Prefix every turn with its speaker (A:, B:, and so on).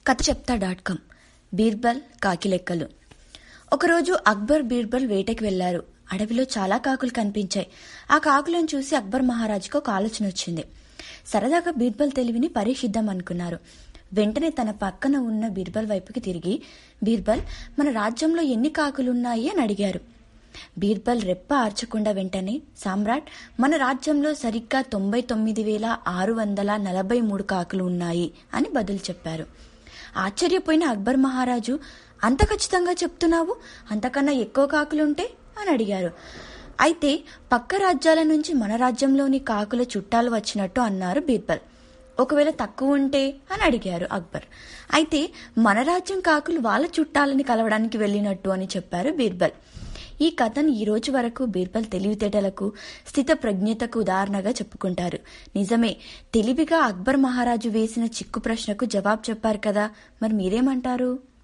A: కథ చెప్తా dot com Birbal కాకి లెక్కలు ఒకరోజు అక్బర్ బీర్బల్ వేటకి వెళ్లారు అడవిలో చాలా కాకులు కనిపించాయి ఆ కాకులను చూసి అక్బర్ మహారాజుకు ఒక ఆలోచన వచ్చింది సరదాగా బీర్బల్ తెలివిని పరీక్షిద్దాం అనుకున్నారు వెంటనే తన పక్కన ఉన్న బీర్బల్ వైపుకి తిరిగి బీర్బల్ మన రాజ్యంలో ఎన్ని కాకులున్నాయి అని అడిగారు బీర్బల్ రెప్ప ఆర్చకుండా వెంటనే సామ్రాట్ మన రాజ్యంలో సరిగ్గా తొంభై తొమ్మిది వేల ఆరు వందల నలభై మూడు కాకులు ఉన్నాయి అని బదులు చెప్పారు ఆశ్చర్యపోయిన అక్బర్ మహారాజు అంత ఖచ్చితంగా చెప్తున్నావు అంతకన్నా ఎక్కువ కాకులుంటే అని అడిగారు అయితే పక్క రాజ్యాల నుంచి మన రాజ్యంలోని కాకుల చుట్టాలు వచ్చినట్టు అన్నారు బీర్బల్ ఒకవేళ తక్కువ ఉంటే అని అడిగారు అక్బర్ అయితే మన రాజ్యం కాకులు వాళ్ళ చుట్టాలని కలవడానికి వెళ్ళినట్టు అని చెప్పారు బీర్బల్ ఈ కథను ఈ రోజు వరకు బీర్బల్ తెలివితేటలకు స్థిత ప్రజ్ఞతకు ఉదాహరణగా చెప్పుకుంటారు నిజమే తెలివిగా అక్బర్ మహారాజు వేసిన చిక్కు ప్రశ్నకు జవాబు చెప్పారు కదా మరి మీరేమంటారు